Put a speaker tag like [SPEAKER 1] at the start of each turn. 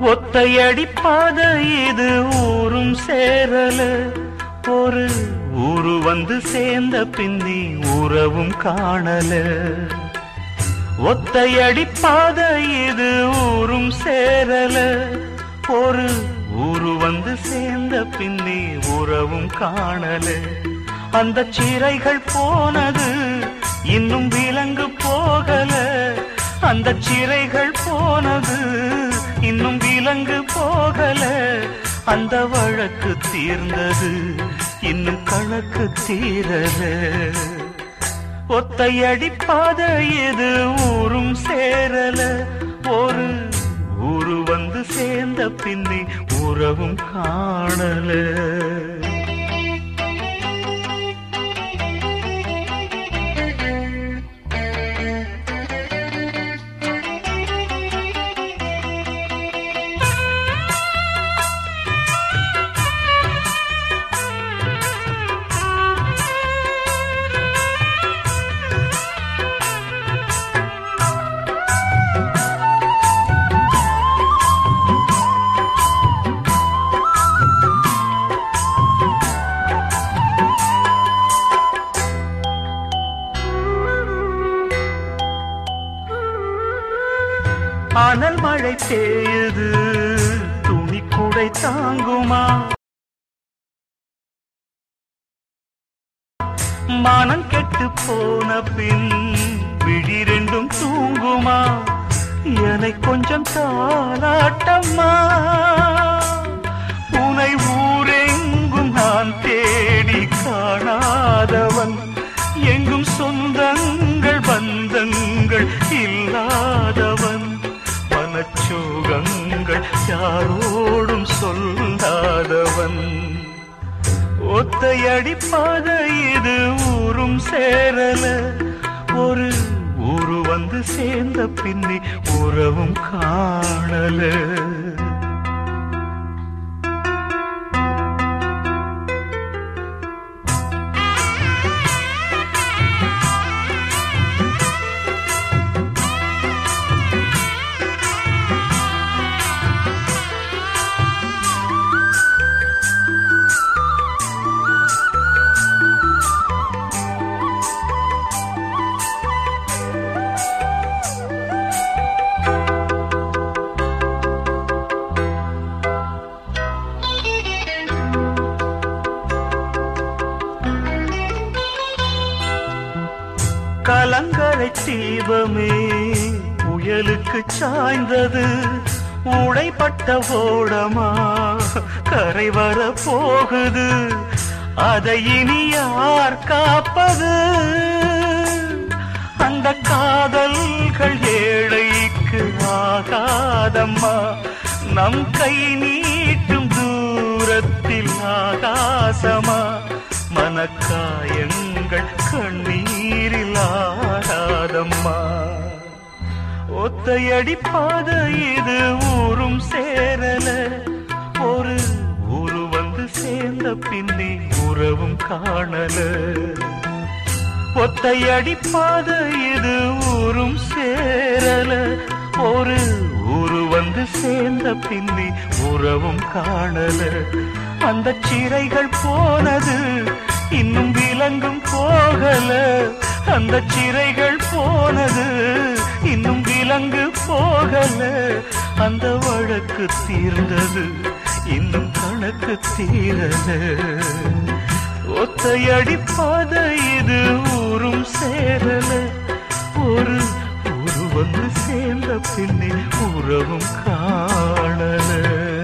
[SPEAKER 1] ஒத்தையடி பாதை இது ஊரும் சேரல ஒரு ஊரு வந்து சேர்ந்த பின்னி உறவும் காணல ஒத்தையடி பாதை இது ஊரும் சேரல ஒரு ஊரு வந்து சேர்ந்த பின்னி உறவும் காணல அந்த சிறைகள் போனது இன்னும் விலங்கு போகல அந்த சிறைகள் போனது இன்னும் விலங்கு போகல அந்த வழக்கு தீர்ந்தது இன்னும் கணக்கு தீரல ஒத்தையடி பாதை இது ஊரும் சேரல ஒரு ஊரு வந்து சேர்ந்த பின்னி உறவும் காணல அனல் மழை பெய்யுது துணி குடை தாங்குமா மனம் கெட்டு போன பின் விழி ரெண்டும் தூங்குமா என்னை கொஞ்சம் தாளாட்டம்மா உனை ஊரெங்கும் நான் தேடி காணாதவன் எங்கும் சொந்தங்கள் பந்தங்கள் இல்லாதவன் மனச்சோகங்கள் யாரோடும் சொல்லாதவன் ஒத்தையடி பாதை இது ஊரும் சேரல ஒரு ஊரு வந்து சேர்ந்த பின்னி உறவும் காணல கலங்கரை தீபமே புயலுக்கு சாய்ந்தது உடைப்பட்ட ஓடமா கரை வர போகுது அதை இனி யார் காப்பது அந்த காதல்கள் ஏழைக்கு ஆகாதம்மா நம் கை நீட்டும் தூரத்தில் ஆகாசமா மனக்காயங்கள் கண்ணீரில் ஆடாதம்மா ஒத்தையடி பாதை இது ஊரும் சேரல ஒரு ஊரு வந்து சேர்ந்த பின்னி உறவும் காணல ஒத்தையடி பாதை இது ஊரும் சேரல ஒரு ஊரு வந்து சேர்ந்த பின்னி உறவும் காணல அந்த சிறைகள் போனது இன்னும் விலங்கும் போகல அந்த சிறைகள் போனது இன்னும் விலங்கு போகல அந்த வழக்கு தீர்ந்தது இன்னும் கணக்கு தீரல ஒத்தையடி பாதை இது ஊரும் சேரல ஒரு ஊரு வந்து சேர்ந்த பின்னே உறவும் காணல